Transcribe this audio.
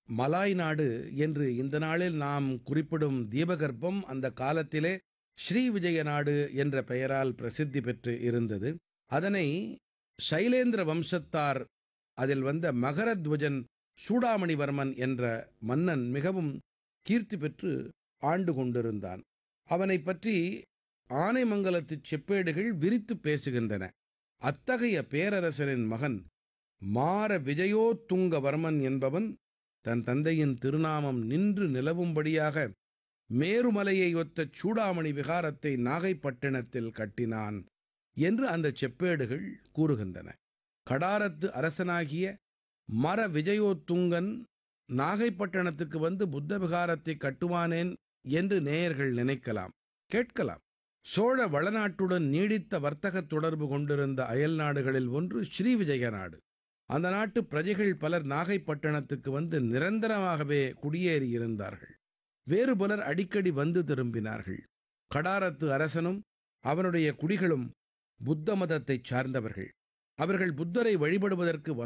Malay நாடு என்று இந்த நாளில் நாம் குறிப்பிடும் தீபகற்பம் அந்த காலத்திலே ஸ்ரீவிஜய நாடு என்ற பெயரால் பிரசித்தி பெற்று இருந்தது அதனை சைலேந்திர வம்சத்தார் அதில் வந்த மகரத்வஜன் சூடாமணிவர்மன் என்ற மன்னன் மிகவும் கீர்த்தி பெற்று ஆண்டு கொண்டிருந்தான் அவனைப் பற்றி ஆனைமங்கலத்துச் செப்பேடுகள் விரித்துப் பேசுகின்றன அத்தகைய பேரரசனின் மகன் மார விஜயோத்துங்கவர்மன் என்பவன் தன் தந்தையின் திருநாமம் நின்று நிலவும்படியாக மேருமலையை ஒத்த சூடாமணி விகாரத்தை நாகைப்பட்டினத்தில் கட்டினான் என்று அந்தச் செப்பேடுகள் கூறுகின்றன கடாரத்து அரசனாகிய மர விஜயோத்துங்கன் நாகைப்பட்டினத்துக்கு வந்து புத்த விகாரத்தை கட்டுவானேன் என்று நேயர்கள் நினைக்கலாம் கேட்கலாம் சோழ வளநாட்டுடன் நீடித்த வர்த்தகத் தொடர்பு கொண்டிருந்த அயல் நாடுகளில் ஒன்று ஸ்ரீவிஜய நாடு அந்த நாட்டு பிரஜைகள் பலர் நாகைப்பட்டினத்துக்கு வந்து நிரந்தரமாகவே குடியேறியிருந்தார்கள் வேறு பலர் அடிக்கடி வந்து திரும்பினார்கள் கடாரத்து அரசனும் அவனுடைய குடிகளும் புத்த மதத்தைச் சார்ந்தவர்கள் அவர்கள் புத்தரை வழிபடுவதற்கு